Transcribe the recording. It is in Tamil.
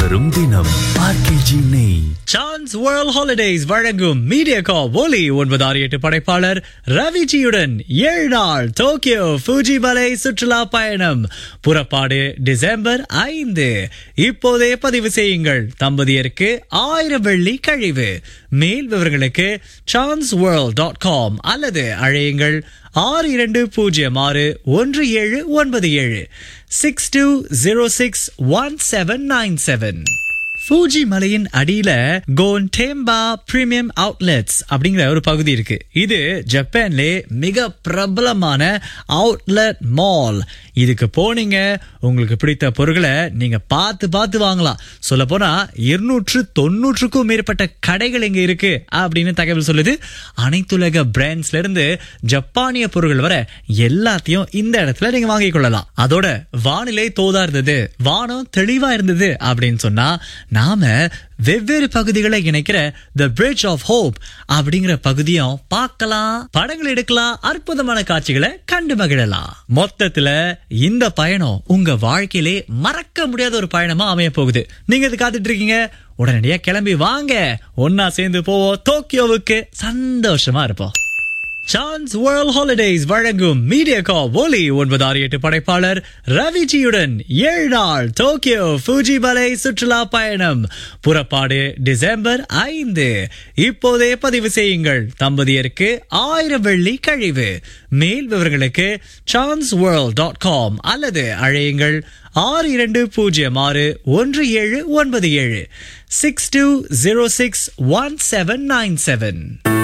மலரும் தினம் ஆர்கேஜி நெய் சான்ஸ் வேர்ல்ட் ஹாலிடேஸ் வழங்கும் மீடியா கா ஒலி ஒன்பது ஆறு எட்டு படைப்பாளர் ரவிஜியுடன் ஏழு நாள் டோக்கியோ ஃபூஜி மலை சுற்றுலா பயணம் புறப்பாடு டிசம்பர் ஐந்து இப்போதே பதிவு செய்யுங்கள் தம்பதியருக்கு ஆயிரம் வெள்ளி கழிவு மேல் விவரங்களுக்கு சான்ஸ் வேர்ல்ட் டாட் காம் அல்லது அழையுங்கள் ஆறு இரண்டு பூஜ்ஜியம் ஆறு ஒன்று ஏழு ஒன்பது ஏழு six two zero six one seven nine seven Fuji மலையின் அடியில கோன்டேம்பா பிரீமியம் அவுட்லெட்ஸ் அப்படிங்கிற ஒரு பகுதி இருக்கு இது ஜப்பான்லே மிக பிரபலமான அவுட்லெட் மால் இதுக்கு போனீங்க உங்களுக்கு பிடித்த பொருட்களை நீங்க பார்த்து பார்த்து வாங்கலாம் சொல்ல போனா இருநூற்று தொன்னூற்றுக்கும் மேற்பட்ட கடைகள் இங்க இருக்கு அப்படின்னு தகவல் சொல்லுது அனைத்துலக பிராண்ட்ஸ்ல இருந்து ஜப்பானிய பொருட்கள் வர எல்லாத்தையும் இந்த இடத்துல நீங்க வாங்கிக் கொள்ளலாம் அதோட வானிலை தோதா இருந்தது வானம் தெளிவா இருந்தது அப்படின்னு சொன்னா நாம வெவ்வேறு பகுதிகளை இணைக்கிற த பிரிட்ஜ் ஆஃப் ஹோப் அப்படிங்கிற பகுதியும் பார்க்கலாம் படங்கள் எடுக்கலாம் அற்புதமான காட்சிகளை கண்டு மகிழலாம் மொத்தத்துல இந்த பயணம் உங்க வாழ்க்கையிலே மறக்க முடியாத ஒரு பயணமா அமைய போகுது நீங்க இது காத்துட்டு இருக்கீங்க உடனடியா கிளம்பி வாங்க ஒன்னா சேர்ந்து போவோம் டோக்கியோவுக்கு சந்தோஷமா இருப்போம் சான்ஸ் வேர்ல்ட் ஹாலிடேஸ் வழங்கும் மீடியா கா ஒலி ஒன்பது ஆறு எட்டு படைப்பாளர் ரவிஜியுடன் ஏழு நாள் டோக்கியோ ஃபூஜி மலை சுற்றுலா பயணம் புறப்பாடு டிசம்பர் ஐந்து இப்போதே பதிவு செய்யுங்கள் தம்பதியருக்கு ஆயிரம் வெள்ளி கழிவு மேல் விவரங்களுக்கு சான்ஸ் வேர்ல்ட் டாட் காம் அல்லது அழையுங்கள் ஆறு இரண்டு பூஜ்ஜியம் ஆறு ஒன்று ஏழு ஒன்பது ஏழு six two zero six one seven nine seven